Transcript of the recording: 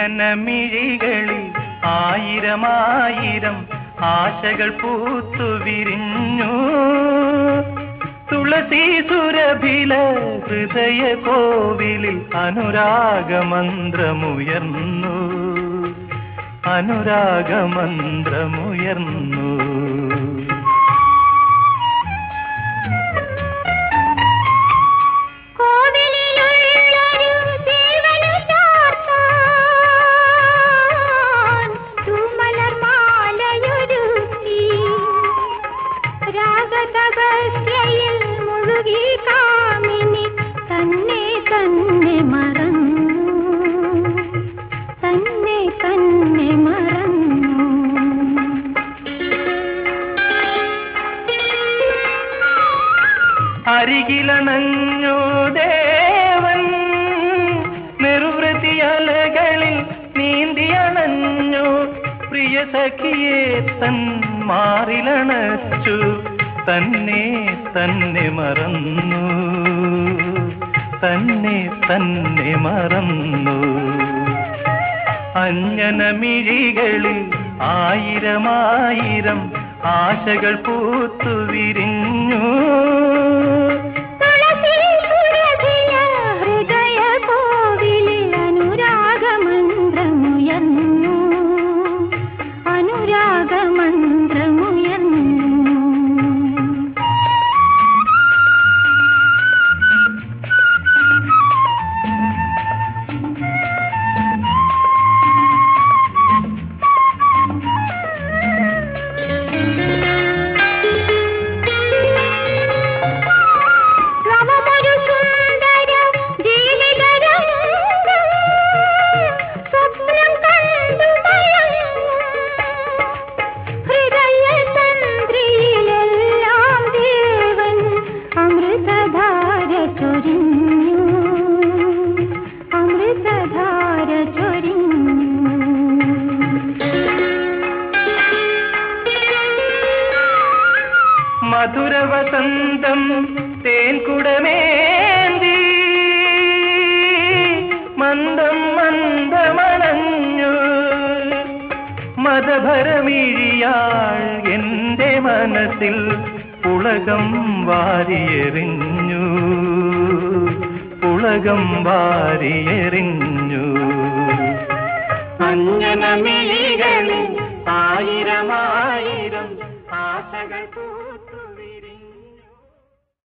അഞ്ജനമിഴികളിൽ ആയിരമായിരം ആശകൾ പൂത്തു വിരിഞ്ഞു തുളസി സുരഭില ഹൃദയ കോവിലിൽ അനുരാഗമന്ത്രമുയർന്നു അനുരാഗമന്ത്രമുയർന്നു കോവിലിലുള്ളൊരു ജീവനു ചാർത്താൻ തൂമലർമാലയൊരുക്കി രാഗതപസ്യയിൽ മുഴുകി കാമിനി തന്നെ തന്നെ മറന്നു തന്നെ തന്നെ മറന്നു അരികിലണഞ്ഞു ദേവൻ നിർവൃതിയലകളിൽ നീന്തിയണഞ്ഞു പ്രിയ സഖിയെ തൻ മാറിലണച്ചു തന്നെ തന്നെ മറന്നു തന്നെ തന്നെ മറന്നു അഞ്ജനമിഴികളിൽ ആയിരമായിരം ആശകൾ പൂത്തു വിരിഞ്ഞു തുളസി സുരഭിയ ഹൃദയ കോവിലിൽ അനുരാഗമന്ത്രമുയർന്നു അനുരാഗമന്ത്രമുയർന്നു നവമൊരു സുന്ദര ജീവിതരംഗം സ്വപ്നം കണ്ടു മയങ്ങും. ഹൃദയതന്ത്രിയിലെല്ലാം ദേവൻ അമൃതധാര ചൊരിഞ്ഞു അമൃതധാര ചൊരിഞ്ഞു മധുരവസന്തം തേൻകുടമേന്തി മന്ദം മന്ദമണഞ്ഞു മതഭരമിഴിയാൾ എന്റെ മനസ്സിൽ പുളകം വാരിയെറിഞ്ഞു പുളകം വാരിയെറിഞ്ഞു അഞ്ജനമിഴികളിൽ ആയിരമായിരം ആശകൾ പൂത്തു